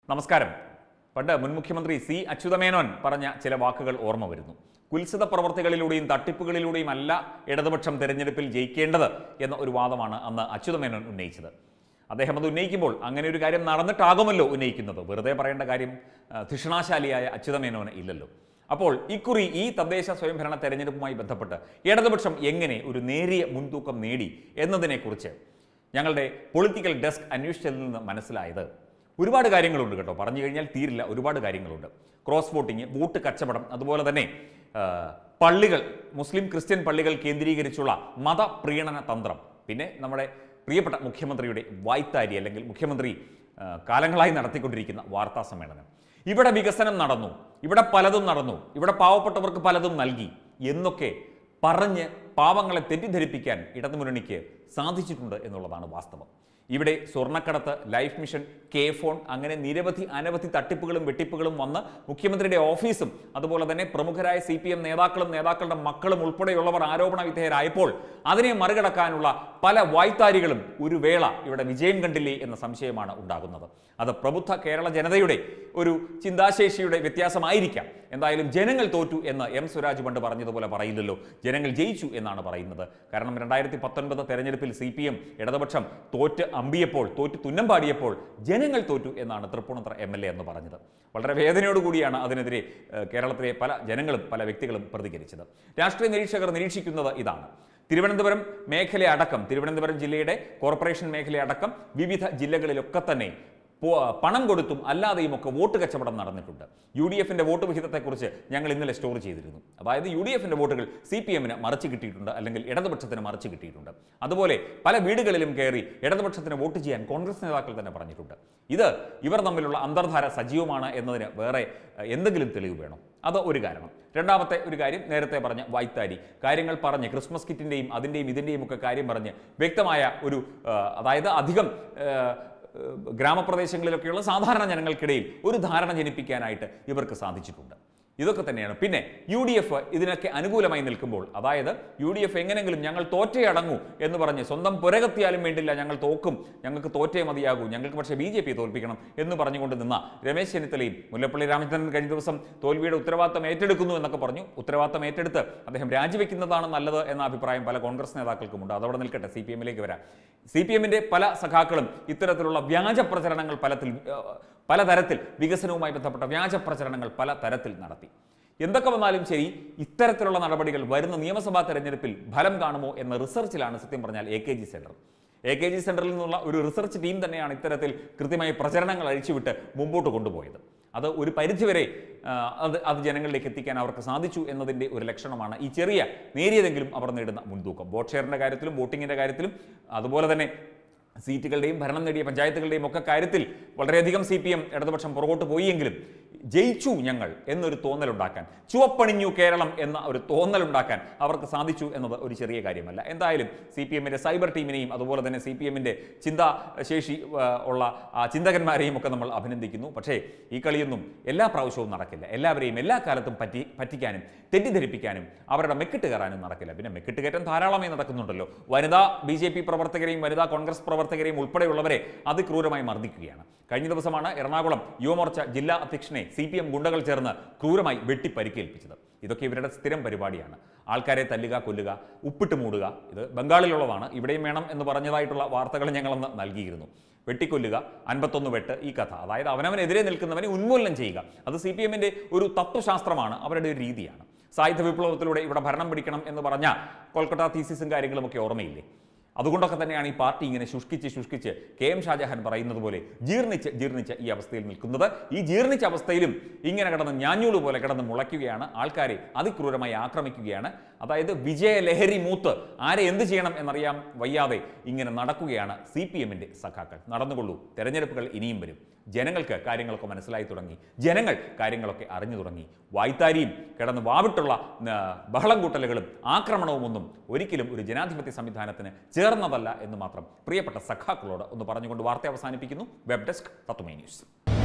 നമസ്കാരം പണ്ട് മുൻ മുഖ്യമന്ത്രി സി അച്യുതമേനോൻ പറഞ്ഞ ചില വാക്കുകൾ ഓർമ്മ വരുന്നു കുൽസിത പ്രവർത്തികളിലൂടെയും തട്ടിപ്പുകളിലൂടെയും അല്ല ഇടതുപക്ഷം തെരഞ്ഞെടുപ്പിൽ ജയിക്കേണ്ടത് എന്ന ഒരു വാദമാണ് അന്ന് അച്യുതമേനോൻ ഉന്നയിച്ചത് അദ്ദേഹം അത് ഉന്നയിക്കുമ്പോൾ അങ്ങനെ ഒരു കാര്യം നടന്നിട്ടാകുമല്ലോ ഉന്നയിക്കുന്നത് വെറുതെ പറയേണ്ട കാര്യം ആ, ധിഷണാശാലിയായ അച്യുതമേനോന് ഇല്ലല്ലോ അപ്പോൾ ഇക്കുറി ഈ തദ്ദേശ സ്വയംഭരണ തെരഞ്ഞെടുപ്പുമായി ബന്ധപ്പെട്ട് ഇടതുപക്ഷം എങ്ങനെ ഒരു നേരിയ മുൻതൂക്കം നേടി എന്നതിനെക്കുറിച്ച് ഞങ്ങളുടെ പൊളിറ്റിക്കൽ ഡെസ്ക് അന്വേഷിച്ചതിൽ നിന്ന് മനസ്സിലായത് ഒരുപാട് കാര്യങ്ങളുണ്ട് കേട്ടോ പറഞ്ഞു കഴിഞ്ഞാൽ തീരില്ല ഒരുപാട് കാര്യങ്ങളുണ്ട് ക്രോസ് വോട്ടിംഗ് വോട്ട് കച്ചവടം അതുപോലെ തന്നെ ആ, പള്ളികൾ മുസ്ലിം ക്രിസ്ത്യൻ പള്ളികൾ കേന്ദ്രീകരിച്ചുള്ള മതപ്രീണന തന്ത്രം പിന്നെ നമ്മുടെ പ്രിയപ്പെട്ട മുഖ്യമന്ത്രിയുടെ വായ്ത്താരി അല്ലെങ്കിൽ മുഖ്യമന്ത്രി ആ, കാലങ്ങളായി നടത്തിക്കൊണ്ടിരിക്കുന്ന വാർത്താ സമ്മേളനം ഇവിടെ വികസനം നടന്നു ഇവിടെ പലതും നടന്നു ഇവിടെ പാവപ്പെട്ടവർക്ക് പലതും നൽകി എന്നൊക്കെ പറഞ്ഞ് പാവങ്ങളെ തെറ്റിദ്ധരിപ്പിക്കാൻ ഇടതുമുന്നണിക്ക് സാധിച്ചിട്ടുണ്ട് എന്നുള്ളതാണ് വാസ്തവം ഇവിടെ സ്വർണ്ണക്കടത്ത് ലൈഫ് മിഷൻ കെ ഫോൺ അങ്ങനെ നിരവധി അനവധി തട്ടിപ്പുകളും വെട്ടിപ്പുകളും വന്ന് മുഖ്യമന്ത്രിയുടെ ഓഫീസും അതുപോലെ തന്നെ പ്രമുഖരായ സി പി എം നേതാക്കളും നേതാക്കളുടെ മക്കളും ഉൾപ്പെടെയുള്ളവർ ആരോപണ വിധേയരായപ്പോൾ അതിനെ മറികടക്കാനുള്ള പല വായ്ത്താരികളും ഒരു വേള ഇവിടെ വിജയം കണ്ടില്ലേ എന്ന സംശയമാണ് ഉണ്ടാകുന്നത് അത് പ്രബുദ്ധ കേരള ജനതയുടെ ഒരു ചിന്താശേഷിയുടെ വ്യത്യാസമായിരിക്കാം എന്തായാലും ജനങ്ങൾ തോറ്റു എന്ന് എം സ്വരാജ് പണ്ട് പറഞ്ഞതുപോലെ പറയില്ലല്ലോ ജനങ്ങൾ ജയിച്ചു എന്നാണ് പറയുന്നത് കാരണം രണ്ടായിരത്തി പത്തൊൻപത് തെരഞ്ഞെടുപ്പിൽ സി പി എം ഇടതുപക്ഷം തോറ്റ് അമ്പിയപ്പോൾ തോറ്റ് തുന്നം പാടിയപ്പോൾ ജനങ്ങൾ തോറ്റു എന്നാണ് തൃപ്പൂണിത്തറ എം എൽ എ എന്ന് പറഞ്ഞത് വളരെ വേദനയോടുകൂടിയാണ് അതിനെതിരെ ഏഹ്, കേരളത്തിലെ പല ജനങ്ങളും പല വ്യക്തികളും പ്രതികരിച്ചത് രാഷ്ട്രീയ നിരീക്ഷകർ നിരീക്ഷിക്കുന്നത് ഇതാണ് തിരുവനന്തപുരം മേഖല അടക്കം തിരുവനന്തപുരം ജില്ലയുടെ കോർപ്പറേഷൻ മേഖല അടക്കം വിവിധ ജില്ലകളിലൊക്കെ തന്നെ പോ- പണം കൊടുത്തും അല്ലാതെയും ഒക്കെ വോട്ട് കച്ചവടം നടന്നിട്ടുണ്ട് യു ഡി എഫിന്റെ വോട്ട് വിഹിതത്തെക്കുറിച്ച് ഞങ്ങൾ ഇന്നലെ സ്റ്റോർ ചെയ്തിരുന്നു അതായത് യു ഡി എഫിന്റെ വോട്ടുകൾ സി പി എമ്മിന് മറിച്ച് കിട്ടിയിട്ടുണ്ട് അല്ലെങ്കിൽ ഇടതുപക്ഷത്തിന് മറിച്ച് കിട്ടിയിട്ടുണ്ട് അതുപോലെ പല വീടുകളിലും കയറി ഇടതുപക്ഷത്തിന് വോട്ട് ചെയ്യാൻ കോൺഗ്രസ് നേതാക്കൾ തന്നെ പറഞ്ഞിട്ടുണ്ട് ഇത് ഇവർ തമ്മിലുള്ള അന്തർധാര സജീവമാണ് എന്നതിന് വേറെ ഏഹ്, എന്തെങ്കിലും തെളിവ് വേണം അത് ഒരു കാരണം രണ്ടാമത്തെ ഒരു കാര്യം നേരത്തെ പറഞ്ഞ വായ്ത്താരി കാര്യങ്ങൾ പറഞ്ഞ് ക്രിസ്മസ് കിറ്റിൻ്റെയും അതിൻ്റെയും ഇതിൻ്റെയും ഒക്കെ കാര്യം പറഞ്ഞ് വ്യക്തമായ ഒരു ഏഹ്, അതായത് അധികം ഏഹ്, ഏഹ് ഗ്രാമപ്രദേശങ്ങളിലൊക്കെയുള്ള സാധാരണ ജനങ്ങൾക്കിടയിൽ ഒരു ധാരണ ജനിപ്പിക്കാനായിട്ട് ഇവർക്ക് സാധിച്ചിട്ടുണ്ട് ഇതൊക്കെ തന്നെയാണ് പിന്നെ യു ഡി എഫ് ഇതിനൊക്കെ അനുകൂലമായി നിൽക്കുമ്പോൾ അതായത് യു ഡി എഫ് എങ്ങനെങ്കിലും ഞങ്ങൾ തോറ്റേ അടങ്ങൂ എന്ന് പറഞ്ഞ് സ്വന്തം പുരകത്തിയാലും വേണ്ടില്ല ഞങ്ങൾ തോക്കും ഞങ്ങൾക്ക് തോറ്റേ മതിയാകൂ ഞങ്ങൾക്ക് പക്ഷേ ബി ജെ പി തോൽപ്പിക്കണം എന്ന് പറഞ്ഞുകൊണ്ട് നിന്ന രമേശ് ചെന്നിത്തലയും മുല്ലപ്പള്ളി രാമചന്ദ്രൻ കഴിഞ്ഞ ദിവസം തോൽവിയുടെ ഉത്തരവാദിത്തം ഏറ്റെടുക്കുന്നു എന്നൊക്കെ പറഞ്ഞു ഉത്തരവാദിത്തം ഏറ്റെടുത്ത് അദ്ദേഹം രാജിവെക്കുന്നതാണ് നല്ലത് എന്ന അഭിപ്രായം പല കോൺഗ്രസ് നേതാക്കൾക്കുമുണ്ട് അതവിടെ നിൽക്കട്ടെ സി പി എമ്മിലേക്ക് വരാം സി പി എമ്മിന്റെ പല സഖാക്കളും ഇത്തരത്തിലുള്ള വ്യാജ പ്രചരണങ്ങൾ പലത്തിൽ ഏഹ്, പലതരത്തിൽ വികസനവുമായി ബന്ധപ്പെട്ട വ്യാജ പ്രചരണങ്ങൾ പല തരത്തിൽ നടത്തി എന്തൊക്കെ വന്നാലും ശരി ഇത്തരത്തിലുള്ള നടപടികൾ വരുന്ന നിയമസഭാ തെരഞ്ഞെടുപ്പിൽ ഫലം കാണുമോ എന്ന റിസർച്ചിലാണ് സത്യം പറഞ്ഞാൽ A K G centre A K G സെന്ററിൽ നിന്നുള്ള ഒരു റിസർച്ച് ടീം തന്നെയാണ് ഇത്തരത്തിൽ കൃത്യമായി പ്രചരണങ്ങൾ അഴിച്ചുവിട്ട് മുമ്പോട്ട് കൊണ്ടുപോയത് അത് ഒരു പരിധിവരെ ആ, അത് അത് ജനങ്ങളിലേക്ക് എത്തിക്കാൻ അവർക്ക് സാധിച്ചു എന്നതിൻ്റെ ഒരു ലക്ഷണമാണ് ഈ ചെറിയ നേരിയതെങ്കിലും അവർ നേടുന്ന മുൻതൂക്കം വോട്ട് ഷെയറിൻ്റെ കാര്യത്തിലും വോട്ടിങ്ങിൻ്റെ കാര്യത്തിലും അതുപോലെ തന്നെ സീറ്റുകളുടെയും ഭരണം നേടിയ പഞ്ചായത്തുകളുടെയും ഒക്കെ കാര്യത്തിൽ വളരെയധികം സി പി എം ഇടതുപക്ഷം പുറകോട്ട് പോയിയെങ്കിലും ജയിച്ചു ഞങ്ങൾ എന്നൊരു തോന്നലുണ്ടാക്കാൻ ചുവപ്പണിഞ്ഞു കേരളം എന്ന ഒരു തോന്നലുണ്ടാക്കാൻ അവർക്ക് സാധിച്ചു എന്നത് ഒരു ചെറിയ കാര്യമല്ല എന്തായാലും സി പി എമ്മിൻ്റെ സൈബർ ടീമിനെയും അതുപോലെ തന്നെ സി പി എമ്മിൻ്റെ ചിന്താശേഷി ആ, ഉള്ള ആ ചിന്തകന്മാരെയും ഒക്കെ നമ്മൾ അഭിനന്ദിക്കുന്നു പക്ഷേ ഈ കളിയൊന്നും എല്ലാ പ്രാവശ്യവും നടക്കില്ല എല്ലാവരെയും എല്ലാ കാലത്തും പറ്റി പറ്റിക്കാനും തെറ്റിദ്ധരിപ്പിക്കാനും അവരുടെ മെക്കിട്ട് കയറാനും നടക്കില്ല പിന്നെ മെക്കിട്ട് കയറ്റം ധാരാളമായി നടക്കുന്നുണ്ടല്ലോ വനിതാ ബി ജെ പി പ്രവർത്തകരെയും വനിതാ കോൺഗ്രസ് പ്രവർത്തകരെയും ഉൾപ്പെടെയുള്ളവരെ അതിക്രൂരമായി മർദ്ദിക്കുകയാണ് കഴിഞ്ഞ ദിവസമാണ് എറണാകുളം യുവമോർച്ച ജില്ലാ അധ്യക്ഷനെ സി പി എം ഗുണ്ടകൾ ചേർന്ന് ക്രൂരമായി വെട്ടി പരിക്കേൽപ്പിച്ചത് ഇതൊക്കെ ഇവരുടെ സ്ഥിരം പരിപാടിയാണ് ആൾക്കാരെ തല്ലുക കൊല്ലുക ഉപ്പിട്ട് മൂടുക ഇത് ബംഗാളിലുള്ളതാണ് ഇവിടെയും വേണം എന്ന് പറഞ്ഞതായിട്ടുള്ള വാർത്തകൾ ഞങ്ങളന്ന് നൽകിയിരുന്നു വെട്ടിക്കൊല്ലുക അൻപത്തൊന്ന് വെട്ട് ഈ കഥ അതായത് അവനവനെതിരെ നിൽക്കുന്നവനെ ഉന്മൂലനം ചെയ്യുക അത് സി പി എമ്മിൻ്റെ ഒരു തത്വശാസ്ത്രമാണ് അവരുടെ ഒരു രീതിയാണ് സായുധ വിപ്ലവത്തിലൂടെ ഇവിടെ ഭരണം പിടിക്കണം എന്ന് പറഞ്ഞ കൊൽക്കത്ത തീസിസും കാര്യങ്ങളുമൊക്കെ ഓർമ്മയില്ലേ അതുകൊണ്ടൊക്കെ തന്നെയാണ് ഈ പാർട്ടി ഇങ്ങനെ ശുഷ്കിച്ച് ശുഷ്കിച്ച് കെ എം ഷാജഹാൻ പറയുന്നത് പോലെ ജീർണിച്ച് ജീർണിച്ച് ഈ അവസ്ഥയിൽ നിൽക്കുന്നത് ഈ ജീർണിച്ച അവസ്ഥയിലും ഇങ്ങനെ കിടന്ന് ഞാഞ്ഞൂള് പോലെ കിടന്ന് മുളയ്ക്കുകയാണ് ആൾക്കാരെ അതിക്രൂരമായി ആക്രമിക്കുകയാണ് അതായത് വിജയലഹരി മൂത്ത് ആരെ എന്ത് ചെയ്യണം എന്നറിയാൻ വയ്യാതെ ഇങ്ങനെ നടക്കുകയാണ് സി പി എമ്മിൻ്റെ സഖാക്കൾ നടന്നുകൊള്ളൂ തെരഞ്ഞെടുപ്പുകൾ ഇനിയും വരും ജനങ്ങൾക്ക് കാര്യങ്ങളൊക്കെ മനസ്സിലായി തുടങ്ങി ജനങ്ങൾ കാര്യങ്ങളൊക്കെ അറിഞ്ഞു തുടങ്ങി വായ്ത്താരിയും കിടന്ന് വാവിട്ടുള്ള ആ, ബഹളം കൂട്ടലുകളും ആക്രമണവുമൊന്നും ഒരിക്കലും ഒരു ജനാധിപത്യ സംവിധാനത്തിന് ചേർന്നതല്ല എന്ന് മാത്രം പ്രിയപ്പെട്ട സഖാക്കളോട് ഒന്ന് പറഞ്ഞുകൊണ്ട് വാർത്ത അവസാനിപ്പിക്കുന്നു വെബ് ഡെസ്ക് തത്വമേ ന്യൂസ്